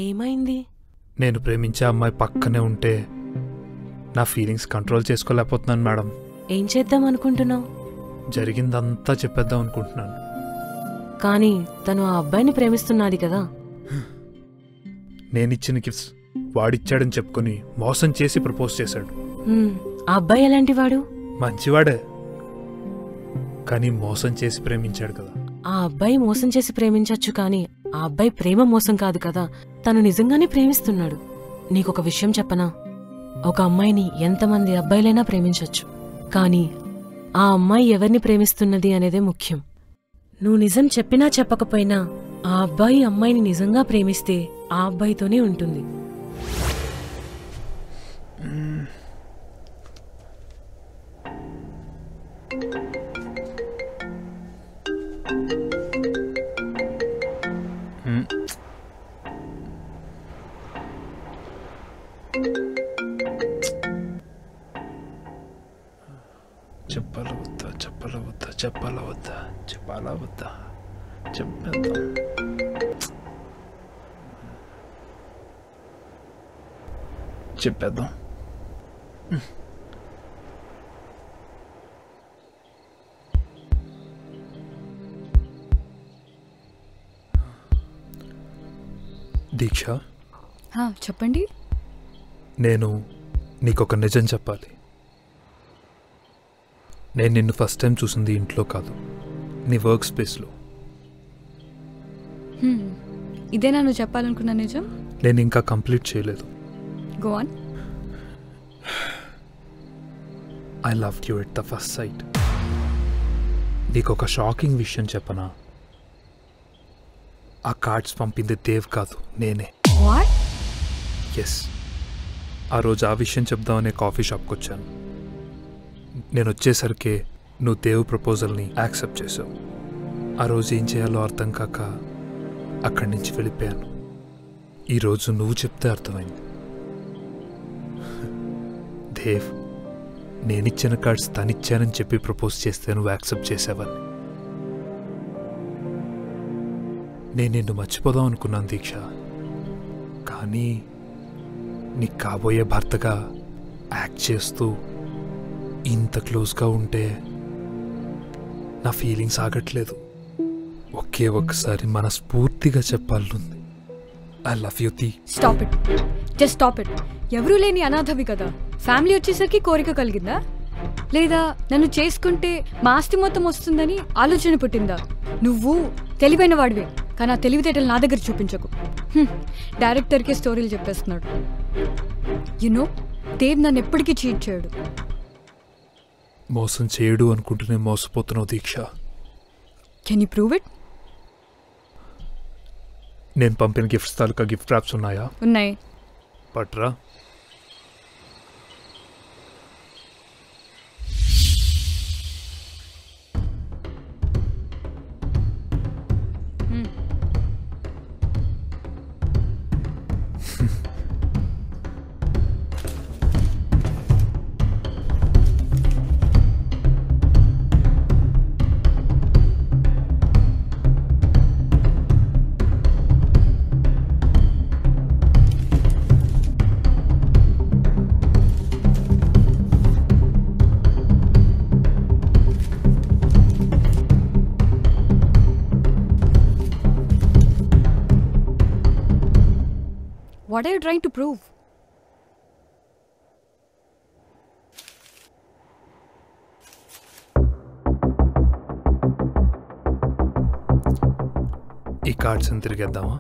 ఏమైంది నేను ప్రేమించే అమ్మాయి పక్కనే ఉంటే నా ఫీలింగ్స్ కంట్రోల్ చేసుకోలేకపోతున్నాను మేడం ఏం చేద్దాం అనుకుంటున్నావు జరిగిందంతా చెప్పేద్దాం అనుకుంటున్నాను కానీ తను ఆ అబ్బాయిని ప్రేమిస్తున్నది కదా నేనిచ్చిన గిఫ్ట్స్ వాడిచ్చాడని చెప్పుకొని మోసం చేసి ప్రపోజ్ చేశాడు హ్మ్, ఆ అబ్బాయి ఎలాంటి వాడు మంచివాడే కానీ మోసం చేసి ప్రేమించాడు కదా ఆ అబ్బాయి మోసం చేసి ప్రేమించొచ్చు కానీ ఆ అబ్బాయి ప్రేమ మోసం కాదు కదా తను నిజంగానే ప్రేమిస్తున్నాడు నీకొక విషయం చెప్పనా ఒక అమ్మాయిని ఎంతమంది అబ్బాయిలైనా ప్రేమించొచ్చు కానీ ఆ అమ్మాయి ఎవరిని ప్రేమిస్తున్నది అనేదే ముఖ్యం నువ్వు నిజం చెప్పినా చెప్పకపోయినా ఆ అబ్బాయి అమ్మాయిని నిజంగా ప్రేమిస్తే ఆ అబ్బాయితోనే ఉంటుంది హ్మ్. చెప్పాలా వద్దా చెప్పాలా వద్దా చెప్పాలా వద్దా చెప్పాలా వద్దా చెప్పేద్దాం చెప్పేద్దాం దీక్ష హా, చెప్పండి నేను నీకొక నిజం చెప్పాలి నేను నిన్ను ఫస్ట్ టైం చూసింది ఇంట్లో కాదు నీ వర్క్ స్పేస్లో హ్మ్. ఇదేనా నువ్వు చెప్పాలనుకున్న నిజం నేను ఇంకా కంప్లీట్ చేయలేదు go on I love you at the first sight నీకు ఒక షాకింగ్ విషయం చెప్పనా ఆ కార్డ్స్ పంపింది దేవ్ కాదు నేనే వాట్ ఎస్ ఆ రోజు ఆ విషయం చెప్దామనే కాఫీ షాప్కి వచ్చాను నేను వచ్చేసరికి నువ్వు దేవ్ ప్రపోజల్ని యాక్సెప్ట్ చేసావు ఆ రోజు ఏం చేయాలో అర్థం కాక అక్కడి నుంచి వెళ్ళిపోయాను ఈరోజు నువ్వు చెప్తే అర్థమైంది దేవ్ నేనిచ్చిన కార్డ్స్ తనిచ్చానని చెప్పి ప్రపోజ్ చేస్తే నువ్వు యాక్సెప్ట్ చేసావని నేను నిన్ను మర్చిపోదాం అనుకున్నాను దీక్ష కానీ నీకు కాబోయే భర్తగా యాక్ట్ చేస్తూ ఇంత క్లోజ్గా ఉంటే నా ఫీలింగ్స్ ఆగట్లేదు ఒకే ఒక్కసారి మనస్ఫూర్తిగా చెప్పాలనుంది I love you the stop it just stop it ఎవరూ లేని అనాథవి కదా ఫ్యామిలీ వచ్చేసరికి కోరిక కలిగిందా లేదా నన్ను చేసుకుంటే మా ఆస్తి మొత్తం వస్తుందని ఆలోచన పుట్టిందా నువ్వు తెలివైన వాడివే కానీ ఆ తెలివితేటలు నా దగ్గర చూపించకు హ్మ్, డైరెక్టర్కే స్టోరీలు చెప్పేస్తున్నాడు యునో దేవ్ నన్ను ఎప్పటికీ చీట్ చేయడు మోసం చేయడు అనుకుంటూనే మోసపోతున్నావు Deeksha can you prove it నేను పంపిన గిఫ్ట్స్ తాలూకా గిఫ్ట్ ర్యాప్స్ ఉన్నాయా ఉన్నాయి పట్రా what are you trying to prove ఈ కార్డ్స్ తిరిగేద్దామా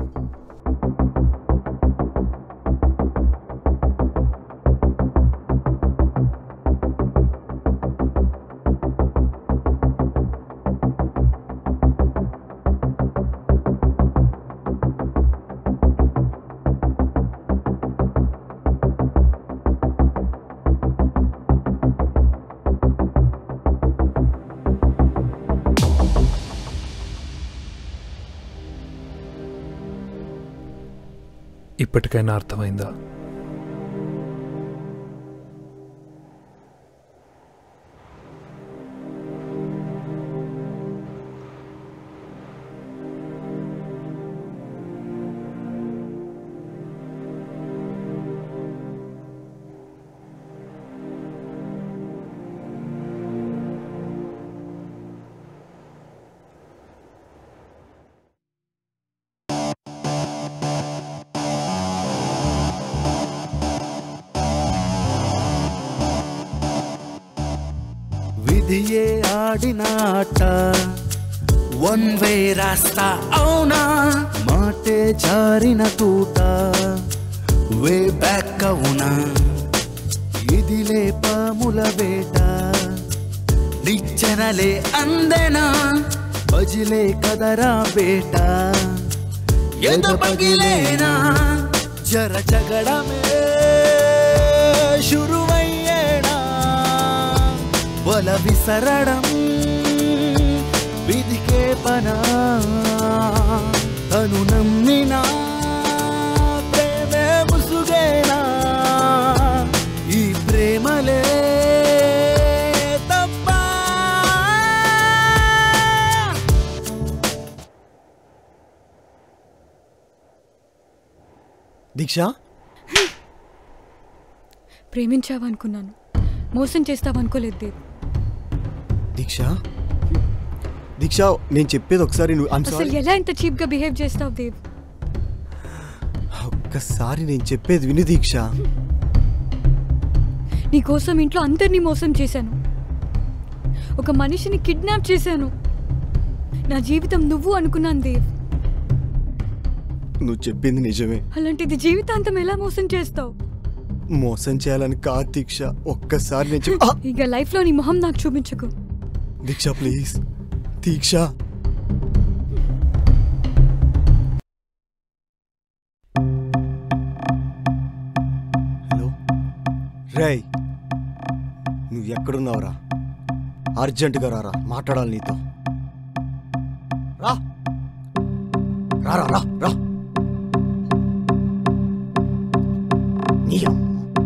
ఇప్పటికైనా అర్థమైందా విధియే ఆడిన ఆట వన్ వే రాస్తా అవునా మాటే జారిన తూట వే బ్యాక్ అవునా ఇదిలే పాముల వేట నిచ్చెనలే అందెనా బజిలే కదరా బేట ఎద పగిలేనా జర జగడమే శురువయ్యేనా వల విసరడం విధికే పనా తను నమ్మినా ప్రేమే ముసుగేనా ఈ ప్రేమలే తప్పా దీక్ష ప్రేమించావనుకున్నాను మోసం చేస్తావనుకోలేదు దేవ్ దీక్ష దీక్ష నేను చెప్పేది ఒకసారి నువ్వు I'm అసలు sorry. ఎలా ఇంత చీప్ గా బిహేవ్ చేస్తావు దేవ్ ఒక్కసారి నేను చెప్పేది విను దీక్ష నీ కోసం ఇంట్లో అందరినీ మోసం చేశాను ఒక మనిషిని కిడ్నాప్ చేశాను నా జీవితం నువ్వు అనుకున్నాను దేవ్ నువ్వు చెప్పింది నిజమే అలాంటిది జీవితాంతం ఎలా మోసం చేస్తావు మోసం చేయాలని కాదు దీక్ష ఒక్కసారి నేను చెప్ ఆ! ఇక లైఫ్ లో నీ మొహం నాకు చూపించకు దీక్ష ప్లీజ్ దీక్ష హలో రేయ్ నువ్వు ఎక్కడున్నావురా అర్జెంటుగా రారా మాట్లాడాలి నీతో రా రారా రా రా నీ అమ్మ.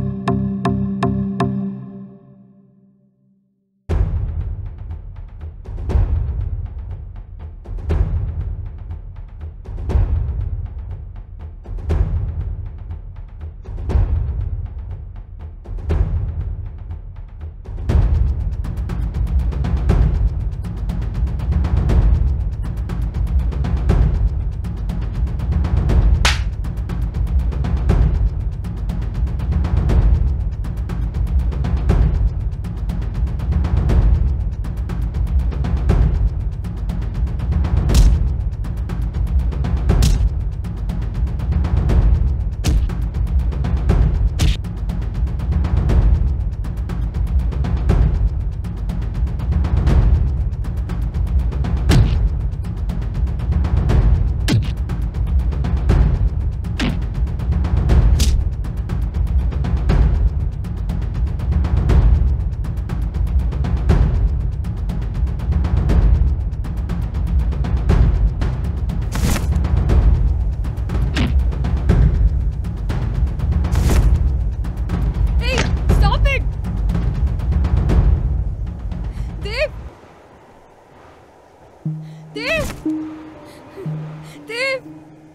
Hey, stop it! Dev! Dev! Dev!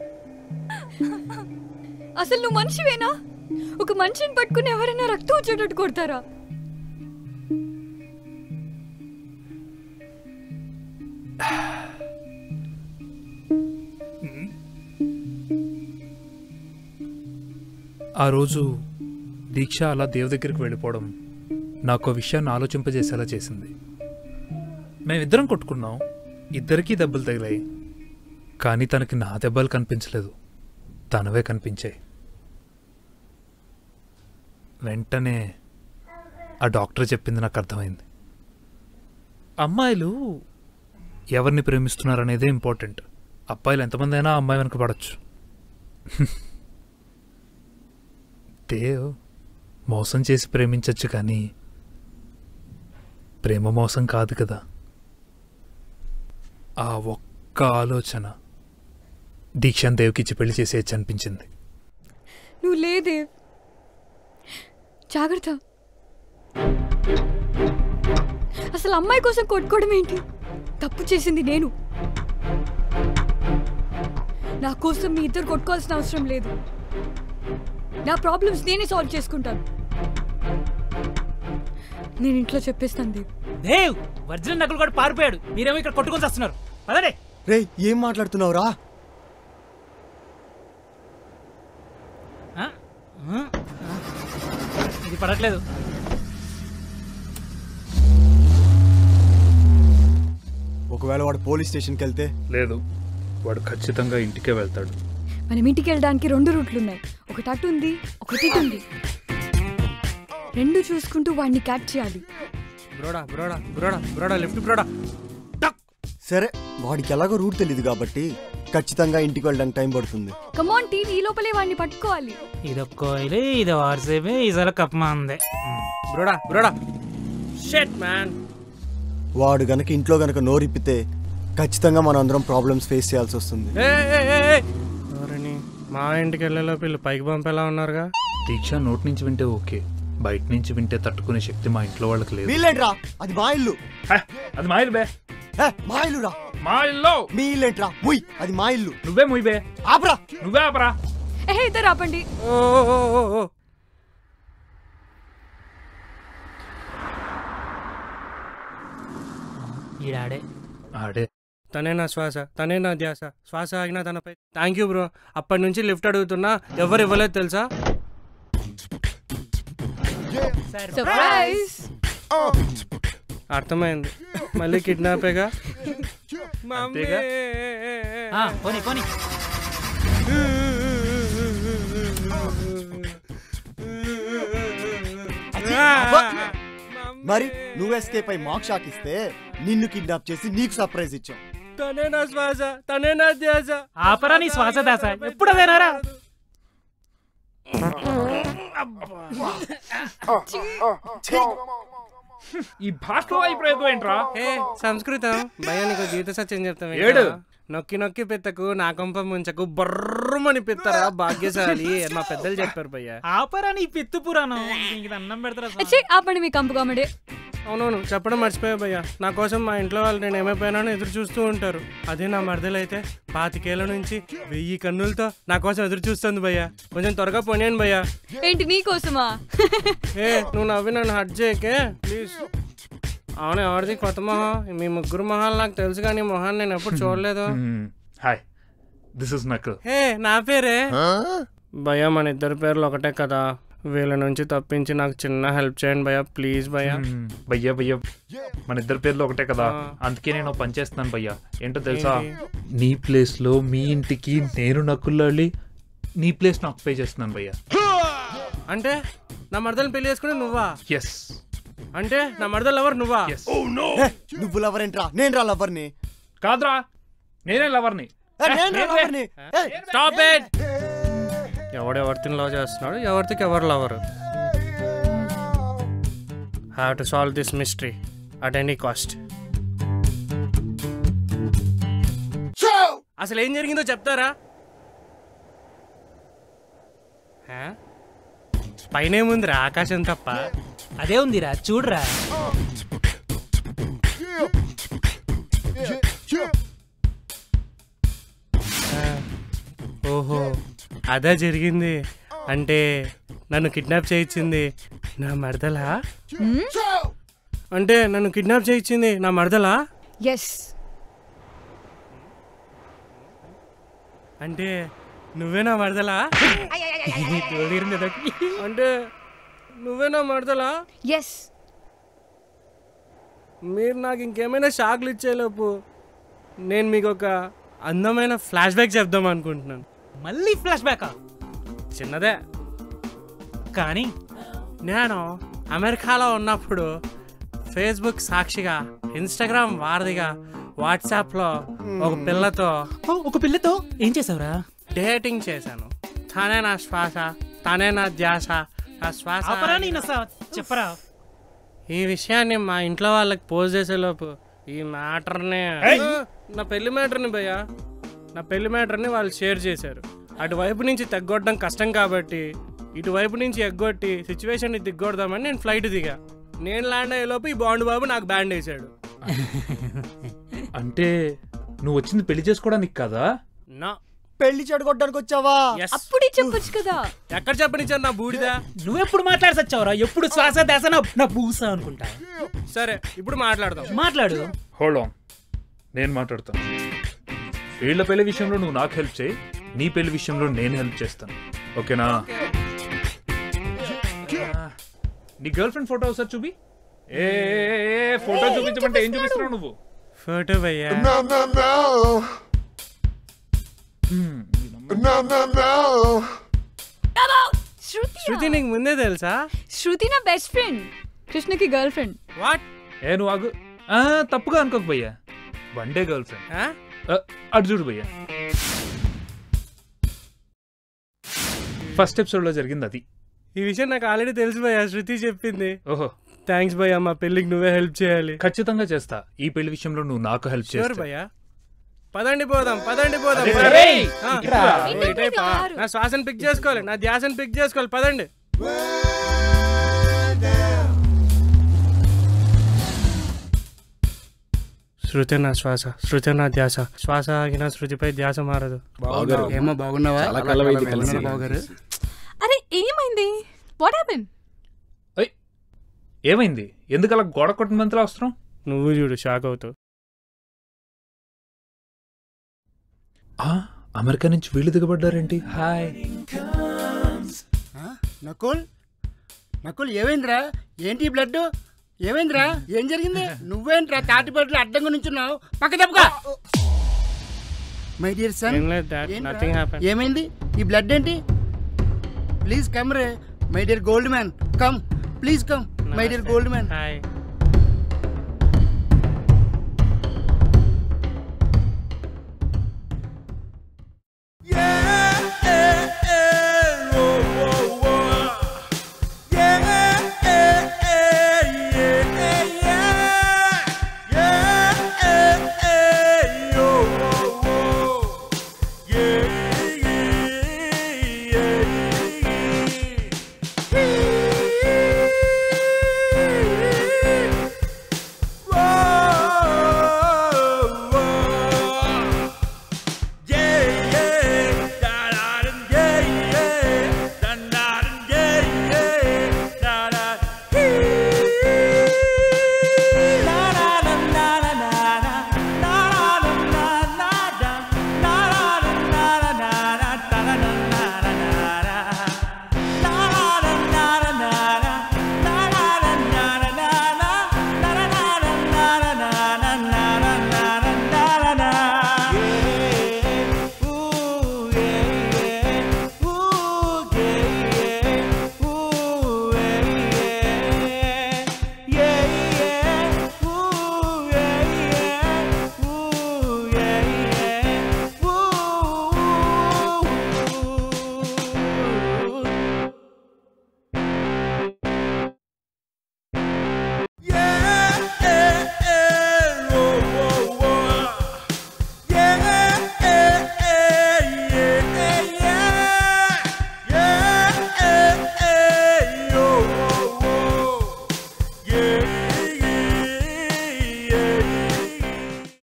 అసలు నువ్వు మనిషివేనా ఒక మనిషిని పట్టుకుని ఎవరైనా రక్తం వచ్చేటట్టు కొడతారా ఆ రోజు దీక్ష అలా దేవ్ దగ్గరికి వెళ్ళిపోవడం నాకు ఆ విషయాన్ని ఆలోచింపజేసేలా చేసింది మేమిద్దరం కొట్టుకున్నాం ఇద్దరికీ దెబ్బలు తగిలాయి కానీ తనకి నా దెబ్బలు కనిపించలేదు తనవే కనిపించాయి వెంటనే ఆ డాక్టర్ చెప్పింది నాకు అర్థమైంది అమ్మాయిలు ఎవరిని ప్రేమిస్తున్నారనేదే ఇంపార్టెంట్ అబ్బాయిలు ఎంతమంది అయినా ఆ అమ్మాయి వెనక పడచ్చు దేవ్ మోసం చేసి ప్రేమించవచ్చు కానీ ప్రేమ మోసం కాదు కదా ఆ ఒక్క ఆలోచన దీక్షను దేవ్కిచ్చి పెళ్లి చేసేయచ్చు అనిపించింది నువ్వు లేదే జాగ్రత్త అసలు అమ్మాయి కోసం కొట్టుకోవడం ఏంటి తప్పు చేసింది నేను నా కోసం మీ ఇద్దరు కొట్టుకోవాల్సిన అవసరం లేదు నా ప్రాబ్లమ్స్ నేనే సాల్వ్ చేసుకుంటాను నేను ఇంట్లో చెప్పేస్తాను దేవ్ దేవ్ వర్జినల్ నకులు కూడా పారిపోయాడు మీరేమో ఇక్కడ కొట్టుకొని వస్తున్నారు పదరే రేయ్ ఏం మాట్లాడుతున్నావురా ఆ? ఆ? ఇది పడట్లేదు ఒకవేళ వాడు పోలీస్ స్టేషన్కి వెళ్తే లేదు వాడు ఖచ్చితంగా ఇంటికే వెళ్తాడు మనం ఇంటికి వెళ్ళడానికి రెండు రూట్లు ఉన్నాయి ఒకటి అటు ఉంది ఒకటి ఇటు ఉంది రెండు చూసుకుంటూ వాడిని క్యాచ్ చేయాలి బ్రోడా బ్రోడా బ్రోడా బ్రోడా లెఫ్ట్ బ్రోడా సరే వాడికి ఎలాగో రూట్ తెలియదు కాబట్టి ఖచ్చితంగా ఇంటికి వెళ్ళడానికి టైం పడుతుంది కమాన్ టీమ్ ఈ లోపలే వాడిని పట్టుకోవాలి ఇదొక కోయిలు ఇది వాట్సాప్ ఈసారి కప్పమా ఉంది బ్రోడా బ్రోడా షెట్ మ్యాన్ వాడు గనక ఇంట్లో గనక నోరిప్పితే ఖచ్చితంగా మనం అందరం ప్రాబ్లమ్స్ ఫేస్ చేయాల్సి వస్తుంది ఎవరని మా ఇంటికి వెళ్ళేలోపు వీళ్ళు పైకి పంపేలా ఉన్నారుగా దీక్ష నోటి నుంచి వింటే ఓకే బయట నుంచి వింటే తట్టుకునే శక్తి మా ఇంట్లో వాళ్ళకి లేదు వీళ్ళేంట్రా అది మా ఇల్లు హే, అది మా ఇల్లు బే ఏ, మా ఇల్లు రా మా ఇల్లు మీ ఇల్లేంట్రా ముయ్ అది మా ఇల్లు నువ్వే ముయ్ బే ఆపరా నువ్వే ఆపరా ఏ ఇద్దరు ఆపండి ఓ ఓ, ఓ, ఓ. ఈడాడే ఆడే తనే నా శ్వాస తనే నా ధ్యాస శ్వాస ఆగినా తనపై థ్యాంక్ యూ బ్రో అప్పటి నుంచి లిఫ్ట్ అడుగుతున్నా ఎవరు ఇవ్వలేదు తెలుసా సర్ప్రైజ్ అర్థమైంది మళ్ళీ కిడ్నాపేగా అంతేగా? ఆ, పోనీ పోనీ మరి నువ్వు ఎస్కేప్ అయి మాక్ షాక్ ఇస్తే నిన్ను కిడ్నాప్ చేసి నీకు సర్ప్రైజ్ ఇచ్చాం తనే నా శ్వాస తనే నా ధ్యాస ఆపరా నీ శ్వాస దాస ఎప్పుడు అదేనారా ఈ భాషలో అయిపోయేది ఏంట్రా ఏ సంస్కృతం భయ నీకు జీవిత సత్యం చెప్తాం ఏడు. నొక్కి నొక్కి పెత్తకు నా కొంప ముంచకు బర్రమని పెత్తరా భాగ్యశాలి అని మా పెద్దలు చెప్పారు భయ్య ఆపరా నీ పిత్తు పురాణం నీకు దండం పెడతారా స్వామి? ఛీ, ఆపండి మీ కంపు కామెడీ అవునవును చెప్పడం మర్చిపోయా భయ్య నా కోసం మా ఇంట్లో వాళ్ళు నేను ఏమైపోయినానో ఎదురు చూస్తూ ఉంటారు అదే నా మరదలైతే పాతికేళ్ల నుంచి వెయ్యి కన్నులతో నా కోసం ఎదురు చూస్తుంది భయ్య కొంచెం త్వరగా పోనీయండి భయ్య ఏంటి నీకోసమా ఏ నువ్వు నవ్వి నన్ను హట్ చేయకే ప్లీజ్ అవును ఎవరిది కొత్త మొహం మీ ముగ్గురు మొహాలు నాకు తెలుసు కానీ ఈ మొహాన్ని నేను ఎప్పుడు చూడలేదు హాయ్ దిస్ ఇస్ నకల్ హే నా పేరే భయ్య మన ఇద్దరి పేర్లు ఒకటే కదా వీళ్ళ నుంచి తప్పించి నాకు చిన్న హెల్ప్ చేయండి భయ్య ప్లీజ్ భయ్య భయ్యా భయ్యా మన ఇద్దరి పేర్లు ఒకటే కదా అందుకే నేను పని చేస్తున్నాను భయ్యా ఏంటో తెలుసా నీ ప్లేస్ లో మీ ఇంటికి నేను నకుల్లో వెళ్ళి నీ ప్లేస్ నాకు పే చేస్తున్నాను భయ్యా అంటే నా మరదలు పెళ్లి చేసుకుని నువ్వా ఎస్ అంటే నా మరదలు ఎవరు నువ్వా ఎస్ ఏ, నువ్వు లవరేంట్రా నేను రా లవర్ని కాదురా నేనే లవర్ని ఏ, నేను రా లవర్ని ఏ, స్టాప్ ఇట్ ఎవడెవరిని లవ్ చేస్తున్నాడు ఎవరికి ఎవరు lover have to solve this mystery at any cost అసలు ఏం జరిగిందో చెప్తారా హా? పైన ఏముందిరా ఆకాశం తప్ప అదే ఉందిరా చూడరా ఓహో అదే జరిగింది అంటే నన్ను కిడ్నాప్ చేయించింది నా మరదలా అంటే నన్ను కిడ్నాప్ చేయించింది నా మరదలా ఎస్ అంటే నువ్వే నా మరదలా అంటే నువ్వే నా మరదలా ఎస్ మీరు నాకు ఇంకేమైనా షాక్లు ఇచ్చేలోపు నేను మీకు ఒక అందమైన ఫ్లాష్ బ్యాక్ చెప్దాం అనుకుంటున్నాను మళ్ళీ ఫ్లాష్ బ్యాక్ చిన్నదే కానీ నేను అమెరికాలో ఉన్నప్పుడు ఫేస్బుక్ సాక్షిగా ఇన్స్టాగ్రామ్ వారధిగా వాట్సాప్లో ఒక పిల్లతో ఓ, ఒక పిల్లతో ఏం చేసావురా డేటింగ్ చేశాను తనే నా శ్వాస తనే నా ధ్యాస నా శ్వాస ఆపరా నీ నస చెప్పరా ఈ విషయాన్ని మా ఇంట్లో వాళ్ళకి పోజ్ చేసేలోపు ఈ మ్యాటర్ని నా పెళ్లి మ్యాటర్ని భయ్యా నా పెళ్లి మ్యాటర్ని వాళ్ళు షేర్ చేశారు అటువైపు నుంచి తగ్గొట్టడం కష్టం కాబట్టి ఇటువైపు నుంచి ఎగ్గొట్టి సిచ్యువేషన్ని దిగ్గొడదామని నేను ఫ్లైట్ దిగా నేను ల్యాండ్ అయ్యేలోపు ఈ బాండ్ బాబు నాకు బ్యాండ్ వేసాడు అంటే నువ్వు వచ్చింది పెళ్లి చేసుకోవడానికి కదా నా పెళ్లి చెడగొట్టడానికి వచ్చావా ఎస్ అప్పుడే చెప్పొచ్చు కదా ఎక్కడ చెప్పనిచ్చారు నా బూడిదా నువ్వెప్పుడు మాట్లాడి సచ్చావురా ఎప్పుడు శ్వాస దాస నా నా పూస అనుకుంటా సరే ఇప్పుడు మాట్లాడదాం మాట్లాడు హోల్డ్ ఆన్ నేను మాట్లాడతాను వీళ్ళ పెళ్లి విషయంలో నువ్వు నాకు హెల్ప్ చేయి నీ పెళ్లి విషయంలో నేను హెల్ప్ చేస్తాను ఓకేనా నీ గర్ల్ ఫ్రెండ్ ఫోటో ఒకసారి చూపి ఏ ఫోటో చూపించమంటే ఏం చూపిస్తున్నావు నువ్వు ఫోటో భయ్యా శృతి శృతి నీకు ముందే తెలుసా శృతి నా బెస్ట్ ఫ్రెండ్ కృష్ణకి గర్ల్ ఫ్రెండ్ వాట్ ఏ నువ్వు ఆగు ఆ, తప్పుగా అనుకోకు భయ్యా వన్ డే గర్ల్ ఫ్రెండ్ అటు చూడు భయ్యా ఫస్ట్ ఎపిసోడ్లో జరిగింది అది ఈ విషయం నాకు ఆల్రెడీ తెలుసు భయ్యా శృతి చెప్పింది ఓహో థ్యాంక్స్ భయ్యా మా పెళ్ళికి నువ్వే హెల్ప్ చేయాలి ఖచ్చితంగా చేస్తా ఈ పెళ్లి విషయంలో నువ్వు నాకు హెల్ప్ షూర్ చేస్తా భయ్యా పదండి పోదాం పదండి పోదాం అదే పదండి. రేయ్, ఆ, ఇట్రా. ఓ, ఇటే పా. నా శ్వాసను పిక్ చేసుకోవాలి నా ధ్యాసను పిక్ చేసుకోవాలి పదండి శృతి నా శ్వాస శృతి నా ధ్యాస శ్వాస ఆగిన శృతిపై ధ్యాస మారదు బావగారు ఏమో బాగున్నావా చాలా కాలమైంది కలిసి. బాగున్నారా బావగారు అరే ఏమైంది వాట్ హ్యాపెన్ ఏమైంది ఎందుకు అలా గోడ కొట్టిన మంత్రం అవసరం నువ్వు చూడు షాక్ అవుతావు ఆ, అమెరికా నుంచి వీళ్ళు దిగబడ్డారేంటి హాయ్ ఆ? నకుల్ నకుల్ ఏమైందిరా ఏంటి ఈ బ్లడ్ ఏమైందిరా ఏం జరిగింది నువ్వేంట్రా తాటి బడ్లు అడ్డంగా నుంచున్నావు పక్క తప్పుగా మై డియర్ సన్ ఏం లేదు డాడ్ నథింగ్ హ్యాపెన్ ఏమైంది ఈ బ్లడ్ ఏంటి ప్లీజ్ కమ్ రే my dear gold man come please come my dear gold man hi